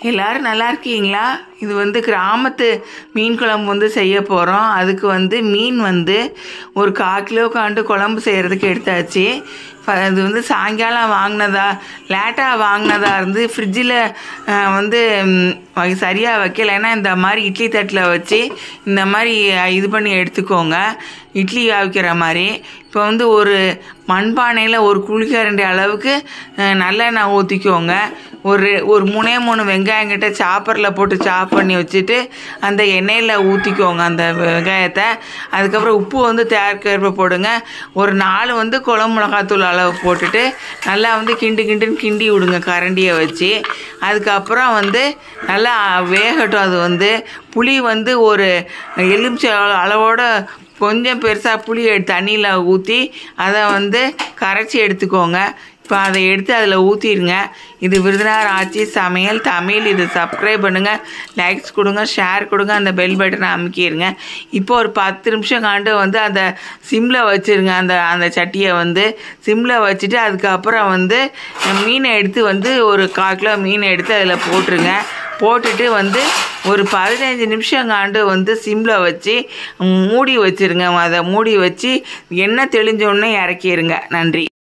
எல்லாரும் நல்லா இருக்கீங்களா இது வந்து கிராமத்து மீன் குழம்பு வந்து செய்ய போகிறோம் அதுக்கு வந்து மீன் வந்து ஒரு கால் கிலோ காண்டு குழம்பு செய்கிறதுக்கு எடுத்தாச்சு ப- இது வந்து சாயங்காலம் வாங்கினதா லேட்டாக வாங்கினதா இருந்து ஃப்ரிட்ஜில் வந்து சரியாக வைக்கலைன்னா இந்த மாதிரி இட்லி தட்டில் வச்சு இந்த மாதிரி அஹ், இது பண்ணி எடுத்துக்கோங்க இட்லி அவிக்கிற மாதிரி இப்போ வந்து ஒரு மண்பானையில் ஒரு குழிக்கரண்டி அளவுக்கு அஹ், நல்லெண்ணெய் ஊற்றிக்கோங்க ஒரு ஒரு மூணே மூணு வெங்காயம் கிட்ட சாப்பரில் போட்டு சாப் பண்ணி வச்சுட்டு அந்த எண்ணெயில் ஊற்றிக்கோங்க அந்த வெங்காயத்தை அதுக்கப்புறம் உப்பு வந்து தேர்க்கேற்ப போடுங்க ஒரு நாலு வந்து குழம்பு மிளகாத்தூள் அளவு போட்டுட்டு நல்லா வந்து கிண்டு கிண்டுன்னு கிண்டி விடுங்க கரண்டியை வச்சு அதுக்கப்புறம் வந்து நல்லா வேகட்டும் அது வந்து புளி வந்து ஒரு எலுமிச்சை அள- அளவோட கொஞ்சம் பெருசாக புளி எடுத்து தண்ணியில் ஊற்றி அதை வந்து கரைச்சி எடுத்துக்கோங்க இப்போ அதை எடுத்து அதில் ஊற்றிடுங்க இது விருதுநகர் ஆட்சி சமையல் தமிழ் இது சப்ஸ்கிரைப் பண்ணுங்கள் லைக்ஸ் கொடுங்க ஷேர் கொடுங்க அந்த பெல் பட்டனை அமுக்கிடுங்க இப்போ ஒரு பத்து நிமிஷம் காண்டு வந்து அந்த சிம்மில் வச்சுருங்க அந்த அந்த சட்டியை வந்து சிம்மில் வச்சுட்டு அதுக்கப்புறம் வந்து மீனை எடுத்து வந்து ஒரு கால் கிலோ மீனை எடுத்து அதில் போட்டுருங்க போட்டுட்டு வந்து ஒரு பதினஞ்சு நிமிஷம் காண்டு வந்து சிம்மில் வச்சு மூடி வச்சுருங்க அதை மூடி வச்சு எண்ணெய் தெளிஞ்ச உடனே இறக்கிடுங்க நன்றி